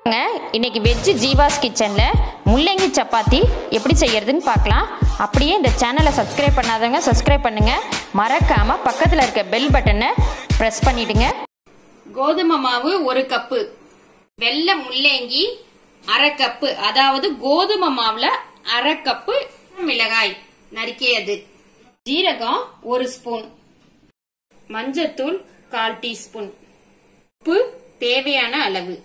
இன்னைக்கு வெஜ்ஜு ஜீவாஸ் கிச்சனில் முள்ளங்கி சப்பாத்தி எப்படி செய்யறதுன்னு பார்க்கலாம் அப்படியே இந்த சேனலை சப்ஸ்கிரைப் பண்ணாதவங்க சப்ஸ்கிரைப் பண்ணுங்க மறக்காம பக்கத்தில் இருக்க பெல் பட்டனை ப்ரெஸ் பண்ணிடுங்க கோதுமை மாவு ஒரு கப்பு வெள்ளை முள்ளங்கி அரை கப்பு அதாவது கோதுமை மாவுல அரை கப்பு மிளகாய் நறுக்கியது ஜீரகம் ஒரு ஸ்பூன் மஞ்சத்தூள் கால் டீஸ்பூன் உப்பு தேவையான அளவு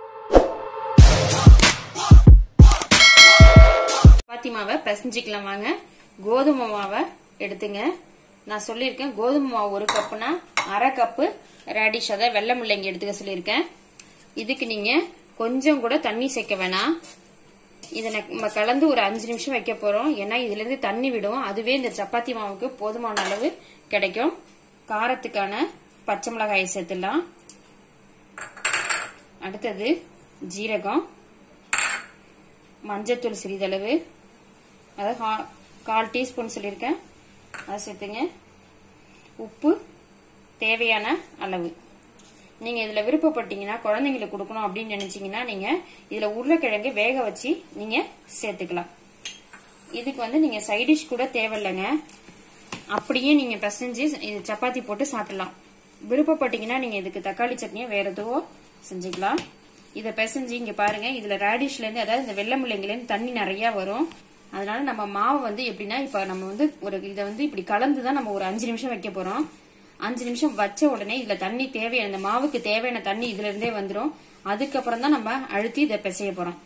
சப்பாத்தி மாவை பிசைஞ்சிக்கலாம் வாங்க கோதுமை மாவை எடுத்துங்க நான் சொல்லியிருக்கேன் கோதுமை மாவு ஒரு கப்புனா அரை கப்பு ரேடிஷ் அதாவது வெள்ளை முள்ளங்கி எடுத்துக்க சொல்லியிருக்கேன் இதுக்கு நீங்க கொஞ்சம் கூட தண்ணி சேர்க்க வேணாம் இதை நம்ம கலந்து ஒரு அஞ்சு நிமிஷம் வைக்க போறோம் ஏன்னா இதுல இருந்து தண்ணி விடும் அதுவே இந்த சப்பாத்தி மாவுக்கு போதுமான அளவு கிடைக்கும் காரத்துக்கான பச்சை மிளகாயை சேர்த்துடலாம் அடுத்தது ஜீரகம் மஞ்சத்தூள் சிறிதளவு அதாவது கா- கால் டீஸ்பூன் சொல்லியிருக்கேன் அதை சேர்த்துங்க உப்பு தேவையான அளவு நீங்கள் இதில் விருப்பப்பட்டீங்கன்னா குழந்தைங்களுக்கு கொடுக்கணும் அப்படின்னு நினச்சிங்கன்னா நீங்கள் இதில் உருளைக்கிழங்கு வேக வச்சு நீங்கள் சேர்த்துக்கலாம் இதுக்கு வந்து நீங்கள் சைடிஷ் கூட தேவையில்லைங்க அப்படியே நீங்கள் பிசைஞ்சு இது சப்பாத்தி போட்டு சாப்பிடலாம் விருப்பப்பட்டீங்கன்னா நீங்கள் இதுக்கு தக்காளி சட்னியை வேற எதுவோ செஞ்சுக்கலாம் இதை பிசைஞ்சு இங்கே பாருங்க இதில் ரேடிஷ்லேருந்து அதாவது இந்த வெள்ளை முள்ளங்கிலேருந்து தண்ணி நிறையா வரும் அதனால நம்ம மாவு வந்து எப்படின்னா இப்போ நம்ம வந்து ஒரு இதை வந்து இப்படி கலந்து தான் நம்ம ஒரு அஞ்சு நிமிஷம் வைக்க போகிறோம் அஞ்சு நிமிஷம் வச்ச உடனே இதில் தண்ணி தேவையான இந்த மாவுக்கு தேவையான தண்ணி இதுல இருந்தே வந்துடும் அதுக்கப்புறம் தான் நம்ம அழுத்தி இதை பிசைய போகிறோம்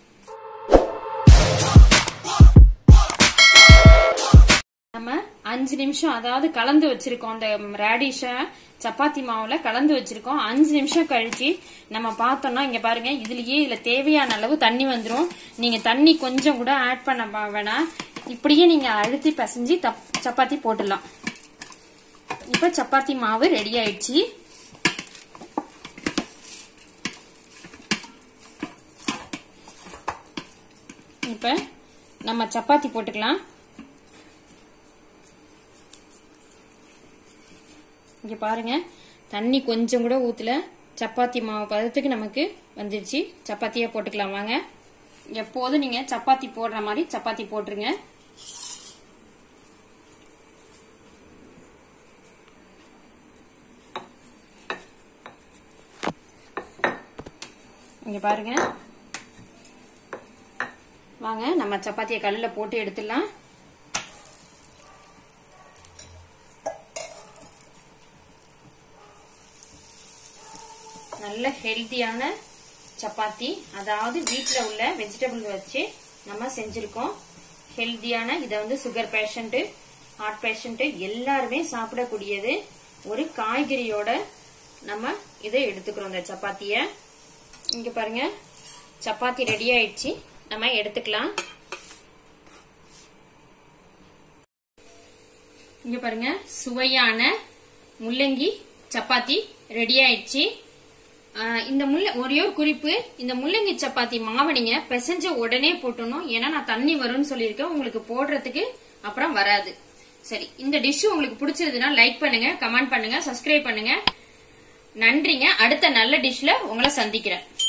நம்ம அஞ்சு நிமிஷம் அதாவது கலந்து வச்சிருக்கோம் அந்த ரேடிஷ சப்பாத்தி மாவுல கலந்து வச்சிருக்கோம் அஞ்சு நிமிஷம் கழிச்சு நம்ம பார்த்தோம்னா இங்க பாருங்க இதுலயே இதுல தேவையான அளவு தண்ணி வந்துரும் நீங்க தண்ணி கொஞ்சம் கூட ஆட் பண்ண ப- வேணாம் இப்படியே நீங்க அழுத்தி பிசைஞ்சு தப்- சப்பாத்தி போட்டுடலாம் இப்ப சப்பாத்தி மாவு ரெடி ஆயிடுச்சு இப்ப நம்ம சப்பாத்தி போட்டுக்கலாம் இங்க பாருங்க தண்ணி கொஞ்சம் கூட ஊத்துல சப்பாத்தி மாவு பதத்துக்கு நமக்கு வந்துருச்சு சப்பாத்தியா போட்டுக்கலாம் வாங்க எப்போதும் நீங்க சப்பாத்தி போடுற மாதிரி சப்பாத்தி போட்டுருங்க இங்க பாருங்க வாங்க நம்ம சப்பாத்தியை கல்லுல போட்டு எடுத்துடலாம் நல்ல ஹெல்த்தியான சப்பாத்தி அதாவது வீட்டில் உள்ள வெஜிடபிள் வச்சு நம்ம செஞ்சிருக்கோம் ஹெல்த்தியான இதை வந்து சுகர் பேஷண்ட்டு ஹார்ட் பேஷண்ட்டு எல்லாருமே சாப்பிடக்கூடியது ஒரு காய்கறியோட நம்ம இதை எடுத்துக்கிறோம் இந்த சப்பாத்தியை இங்க பாருங்க சப்பாத்தி ரெடி ஆயிடுச்சு நம்ம எடுத்துக்கலாம் இங்க பாருங்க சுவையான முள்ளங்கி சப்பாத்தி ரெடி ஆயிடுச்சு ஆஹ் இந்த முள்ள ஒரே ஒரு குறிப்பு இந்த முள்ளங்கி சப்பாத்தி மாவை நீங்க பிசைஞ்ச உடனே போட்டணும் ஏன்னா நான் தண்ணி வரும்னு சொல்லியிருக்கேன் உங்களுக்கு போடுறதுக்கு அப்புறம் வராது சரி இந்த டிஷ் உங்களுக்கு பிடிச்சதுன்னா லைக் பண்ணுங்க கமெண்ட் பண்ணுங்க சப்ஸ்கிரைப் பண்ணுங்க நன்றிங்க அடுத்த நல்ல டிஷ்ல உங்களை சந்திக்கிறேன்